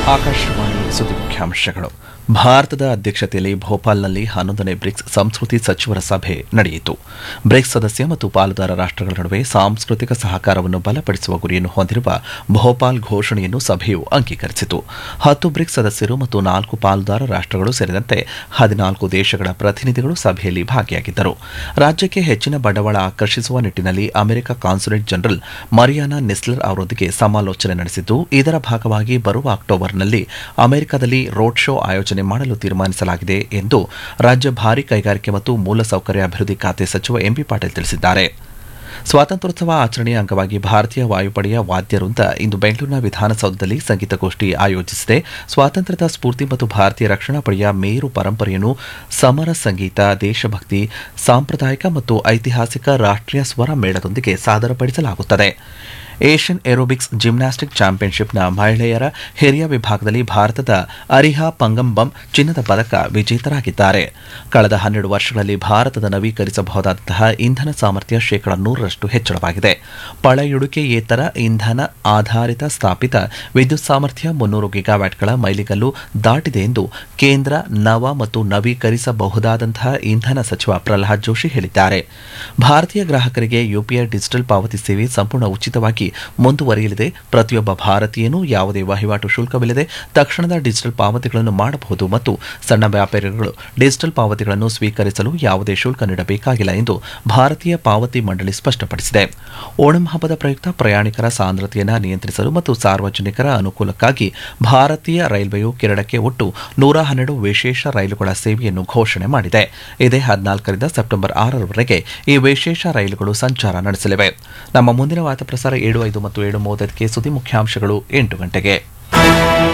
ಆಕಾಶವಾಣಿ ಸುದ್ದಿ ಮುಖ್ಯಾಂಶಗಳು ಭಾರತದ ಅಧ್ಯಕ್ಷತೆಯಲ್ಲಿ ಭೋಪಾಲ್ನಲ್ಲಿ ಹನ್ನೊಂದನೇ ಬ್ರಿಕ್ಸ್ ಸಂಸ್ಕೃತಿ ಸಚಿವರ ಸಭೆ ನಡೆಯಿತು ಬ್ರಿಕ್ಸ್ ಸದಸ್ಯ ಮತ್ತು ಪಾಲುದಾರ ರಾಷ್ಟ್ರಗಳ ನಡುವೆ ಸಾಂಸ್ಕೃತಿಕ ಸಹಕಾರವನ್ನು ಬಲಪಡಿಸುವ ಗುರಿಯನ್ನು ಹೊಂದಿರುವ ಭೋಪಾಲ್ ಘೋಷಣೆಯನ್ನು ಸಭೆಯು ಅಂಗೀಕರಿಸಿತು ಹತ್ತು ಬ್ರಿಕ್ಸ್ ಸದಸ್ಯರು ಮತ್ತು ನಾಲ್ಕು ಪಾಲುದಾರ ರಾಷ್ಟ್ರಗಳು ಸೇರಿದಂತೆ ಹದಿನಾಲ್ಕು ದೇಶಗಳ ಪ್ರತಿನಿಧಿಗಳು ಸಭೆಯಲ್ಲಿ ಭಾಗಿಯಾಗಿದ್ದರು ರಾಜ್ಯಕ್ಕೆ ಹೆಚ್ಚಿನ ಬಂಡವಾಳ ಆಕರ್ಷಿಸುವ ನಿಟ್ಟಿನಲ್ಲಿ America consulate general Mariana Nisler ಅವರೊಂದಿಗೆ ಸಮಾಲೋಚನೆ ನಡೆಸಿದ್ದು ಇದರ ಭಾಗವಾಗಿ ಬರುವ ಅಕ್ಟೋಬರ್ನಲ್ಲಿ ಅಮೆರಿಕದಲ್ಲಿ ರೋಡ್ ಶೋ ಆಯೋಜನೆ ಮಾಡಲು ತೀರ್ಮಾನಿಸಲಾಗಿದೆ ಎಂದು ರಾಜ್ಯ ಭಾರಿ ಕೈಗಾರಿಕೆ ಮತ್ತು ಮೂಲಸೌಕರ್ಯ ಅಭಿವೃದ್ಧಿ ಖಾತೆ ಸಚಿವ ಎಂಬಿ ಪಾಟೀಲ್ ತಿಳಿಸಿದ್ದಾರೆ ಸ್ವಾತಂತ್ರ್ಯೋತ್ಸವ ಆಚರಣೆಯ ಅಂಗವಾಗಿ ಭಾರತೀಯ ವಾಯುಪಡೆಯ ವಾದ್ಯವೃಂದ ಇಂದು ಬೆಂಗಳೂರಿನ ವಿಧಾನಸೌಧದಲ್ಲಿ ಸಂಗೀತಗೋಷ್ಠಿ ಆಯೋಜಿಸಿದೆ ಸ್ವಾತಂತ್ರ್ಯದ ಸ್ಫೂರ್ತಿ ಮತ್ತು ಭಾರತೀಯ ರಕ್ಷಣಾ ಪಡೆಯ ಮೇರು ಪರಂಪರೆಯನ್ನು ಸಮರ ಸಂಗೀತ ದೇಶಭಕ್ತಿ ಸಾಂಪ್ರದಾಯಿಕ ಮತ್ತು ಐತಿಹಾಸಿಕ ರಾಷ್ಟ್ರೀಯ ಸ್ವರ ಮೇಳದೊಂದಿಗೆ ಸಾದರಪಡಿಸಲಾಗುತ್ತದೆ ಏಷ್ಯನ್ ಏರೋಬಿಕ್ಸ್ ಜಿಮ್ನಾಸ್ಟಿಕ್ ಚಾಂಪಿಯನ್ಶಿಪ್ನ ಮಹಿಳೆಯರ ಹಿರಿಯ ವಿಭಾಗದಲ್ಲಿ ಭಾರತದ ಅರಿಹಾ ಪಂಗಂಬಂ ಚಿನ್ನದ ಪದಕ ವಿಜೇತರಾಗಿದ್ದಾರೆ ಕಳೆದ ಹನ್ನೆರಡು ವರ್ಷಗಳಲ್ಲಿ ಭಾರತದ ನವೀಕರಿಸಬಹುದಾದಂತಹ ಇಂಧನ ಸಾಮರ್ಥ್ಯ ಶೇಕಡಾ ನೂರರಷ್ಟು ಹೆಚ್ಚಳವಾಗಿದೆ ಪಳೆಯುಳಿಕೆಯೇತರ ಇಂಧನ ಆಧಾರಿತ ಸ್ಥಾಪಿತ ವಿದ್ಯುತ್ ಸಾಮರ್ಥ್ಯ ಮುನ್ನೂರು ಗಿಗಾವ್ಯಾಟ್ಗಳ ಮೈಲಿಗಲ್ಲು ದಾಟಿದೆ ಎಂದು ಕೇಂದ್ರ ನವ ಮತ್ತು ನವೀಕರಿಸಬಹುದಾದಂತಹ ಇಂಧನ ಸಚಿವ ಪ್ರಹ್ಲಾದ್ ಜೋಶಿ ಹೇಳಿದ್ದಾರೆ ಭಾರತೀಯ ಗ್ರಾಹಕರಿಗೆ ಯುಪಿಐ ಡಿಜಿಟಲ್ ಪಾವತಿ ಸೇವೆ ಸಂಪೂರ್ಣ ಉಚಿತವಾಗಿ ಮುಂದುವರಿಯಲಿದೆ ಪ್ರತಿಯೊಬ್ಬ ಭಾರತೀಯನೂ ಯಾವುದೇ ವಹಿವಾಟು ಶುಲ್ಕವಿಲ್ಲದೆ ತಕ್ಷಣದ ಡಿಜಿಟಲ್ ಪಾವತಿಗಳನ್ನು ಮಾಡಬಹುದು ಮತ್ತು ಸಣ್ಣ ವ್ಯಾಪಾರಿಗಳು ಡಿಜಿಟಲ್ ಪಾವತಿಗಳನ್ನು ಸ್ವೀಕರಿಸಲು ಯಾವುದೇ ಶುಲ್ಕ ನೀಡಬೇಕಾಗಿಲ್ಲ ಎಂದು ಭಾರತೀಯ ಪಾವತಿ ಮಂಡಳಿ ಸ್ಪಷ್ಟಪಡಿಸಿದೆ ಓಣಂ ಹಬ್ಬದ ಪ್ರಯುಕ್ತ ಪ್ರಯಾಣಿಕರ ಸಾಂದ್ರತೆಯನ್ನು ನಿಯಂತ್ರಿಸಲು ಮತ್ತು ಸಾರ್ವಜನಿಕರ ಅನುಕೂಲಕ್ಕಾಗಿ ಭಾರತೀಯ ರೈಲ್ವೆಯು ಕೇರಳಕ್ಕೆ ಒಟ್ಟು ನೂರ ಹನ್ನೆರಡು ವಿಶೇಷ ರೈಲುಗಳ ಸೇವೆಯನ್ನು ಘೋಷಣೆ ಮಾಡಿದೆ ಇದೇ ಹದಿನಾಲ್ಕರಿಂದ ಸೆಪ್ಟೆಂಬರ್ ಆರರವರೆಗೆ ಈ ವಿಶೇಷ ರೈಲುಗಳು ಸಂಚಾರ ನಡೆಸಲಿವೆ ನಮ್ಮ ಮುಂದಿನ ವಾರ್ತಾ ಪ್ರಸಾರ ಏಳು ಐದು ಮತ್ತು ಏಳು ಮೂವತ್ತಕ್ಕೆ ಸುದ್ದಿ ಮುಖ್ಯಾಂಶಗಳು ಎಂಟು ಗಂಟೆಗೆ